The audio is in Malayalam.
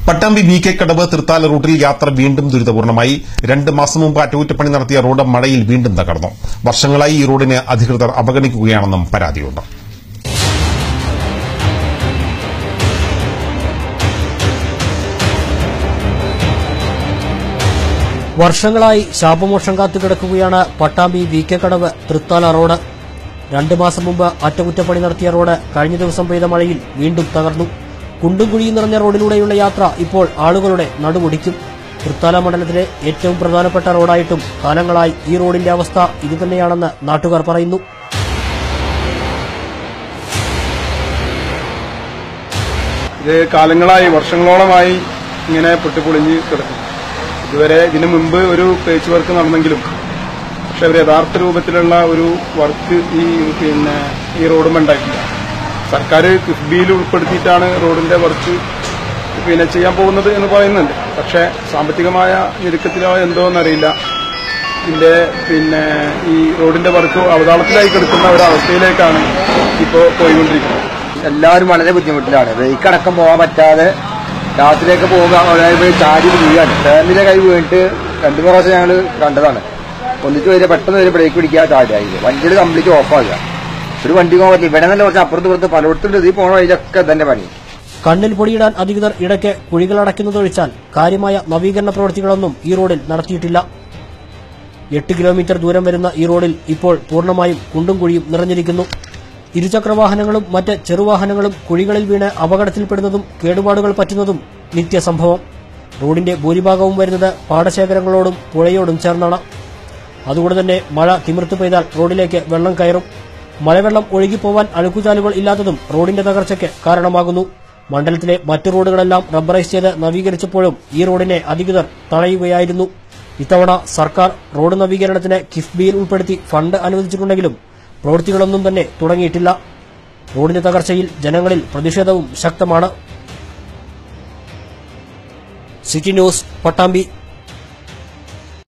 പട്ടാമ്പി വി കെ കടവ് തൃത്താല റൂട്ടിൽ യാത്ര വീണ്ടും ദുരിതപൂർണമായി രണ്ട് മാസം മുമ്പ് അറ്റകുറ്റപ്പണി നടത്തിയ റോഡ് മഴയിൽ വീണ്ടും തകർന്നു വർഷങ്ങളായി ഈ റോഡിനെ അധികൃതർ അവഗണിക്കുകയാണെന്നും പരാതിയുണ്ട് വർഷങ്ങളായി ശാപമോക്ഷം കാത്തു കിടക്കുകയാണ് Pattambi V K Kadavu Thrithala road രണ്ടു മാസം മുമ്പ് അറ്റകുറ്റപ്പണി നടത്തിയ റോഡ് കഴിഞ്ഞ ദിവസം പെയ്ത മഴയിൽ വീണ്ടും തകർന്നു കുണ്ടും കുഴിയും നിറഞ്ഞ റോഡിലൂടെയുള്ള യാത്ര ഇപ്പോൾ ആളുകളുടെ നടുമുടിക്കും തൃത്താല മണ്ഡലത്തിലെ ഏറ്റവും പ്രധാനപ്പെട്ട റോഡായിട്ടും കാലങ്ങളായി ഈ റോഡിന്റെ അവസ്ഥ ഇതുതന്നെയാണെന്ന് നാട്ടുകാർ പറയുന്നു ഇത് കാലങ്ങളായി വർഷങ്ങളോളമായി ഇങ്ങനെ പൊട്ടിപ്പൊളിഞ്ഞ് കിടക്കും ഇതുവരെ ഇതിനു മുമ്പ് ഒരു പേച്ച് വർക്ക് നടന്നെങ്കിലും പക്ഷെ ഒരു യഥാർത്ഥ രൂപത്തിലുള്ള ഒരു വർക്ക് ഈ പിന്നെ ഈ റോഡും ഉണ്ടായിട്ടില്ല സർക്കാർ കിഫ്ബിയിൽ ഉൾപ്പെടുത്തിയിട്ടാണ് റോഡിന്റെ വർക്ക് പിന്നെ ചെയ്യാൻ പോകുന്നത് എന്ന് പറയുന്നുണ്ട് പക്ഷെ സാമ്പത്തികമായ ഞെരുക്കത്തിലോ എന്തോ എന്നറിയില്ല ഇതിന്റെ പിന്നെ ഈ റോഡിന്റെ വർക്ക് അവതാളത്തിലായി കിടക്കുന്ന ഒരവസ്ഥയിലേക്കാണ് ഇപ്പോൾ പോയിക്കൊണ്ടിരിക്കുന്നത് എല്ലാവരും വളരെ ബുദ്ധിമുട്ടിലാണ് വെയ്ക്കടക്കം പോകാൻ പറ്റാതെ രാത്രിയൊക്കെ പോകുമ്പോൾ അതായത് ചാടി വീഴാണ് ഫാമിലിയുടെ കൈ വീണിട്ട് രണ്ടു മൂന്ന് പ്രാവശ്യം ഞങ്ങൾ കണ്ടതാണ് ഒന്നിച്ച് വരിക പെട്ടെന്ന് വരെ ബ്രേക്ക് പിടിക്കുക ചാടിയായി വണ്ടിയുടെ കംപ്ലീറ്റ് ഓഫാകുക ഒരു വണ്ടി പോകാൻ പറ്റില്ല ഇവിടെ നല്ല കുറച്ച് അപ്പുറത്ത് പുറത്ത് പലയിടത്തുണ്ട് ഈ പോണ വഴിയിലൊക്കെ തന്നെ പണി കണ്ണിൽ പൊടിയിടാൻ അധികൃതർ ഇടയ്ക്ക് കുഴികളടയ്ക്കുന്നതൊഴിച്ചാൽ കാര്യമായ നവീകരണ പ്രവൃത്തികളൊന്നും ഈ റോഡിൽ നടത്തിയിട്ടില്ല എട്ട് കിലോമീറ്റർ ദൂരം വരുന്ന ഈ റോഡിൽ ഇപ്പോൾ പൂർണ്ണമായും കുണ്ടും കുഴിയും നിറഞ്ഞിരിക്കുന്നു ഇരുചക്രവാഹനങ്ങളും മറ്റ് ചെറുവാഹനങ്ങളും കുഴികളിൽ വീണ് അപകടത്തിൽപ്പെടുന്നതും കേടുപാടുകൾ പറ്റുന്നതും നിത്യസംഭവം റോഡിന്റെ ഭൂരിഭാഗവും വരുന്നത് പാടശേഖരങ്ങളോടും പുഴയോടും ചേർന്നാണ് അതുകൊണ്ട് തന്നെ മഴ തിമിർത്തു പെയ്താൽ റോഡിലേക്ക് വെള്ളം കയറും മഴവെള്ളം ഒഴുകിപ്പോവാൻ അഴുക്കുചാലുകൾ ഇല്ലാത്തതും റോഡിന്റെ തകർച്ചയ്ക്ക് കാരണമാകുന്നു മണ്ഡലത്തിലെ മറ്റു റോഡുകളെല്ലാം റബ്ബറൈസ് ചെയ്ത് നവീകരിച്ചപ്പോഴും ഈ റോഡിനെ അധികൃതർ തടയുകയായിരുന്നു ഇത്തവണ സർക്കാർ റോഡ് നവീകരണത്തിന് കിഫ്ബിയിൽ ഉൾപ്പെടുത്തി ഫണ്ട് അനുവദിച്ചിട്ടുണ്ടെങ്കിലും പ്രവൃത്തികളൊന്നും തന്നെ തുടങ്ങിയിട്ടില്ല റോഡിന്റെ തകർച്ചയിൽ ജനങ്ങളിൽ പ്രതിഷേധവും ശക്തമാണ് സിറ്റി ന്യൂസ് പട്ടാമ്പി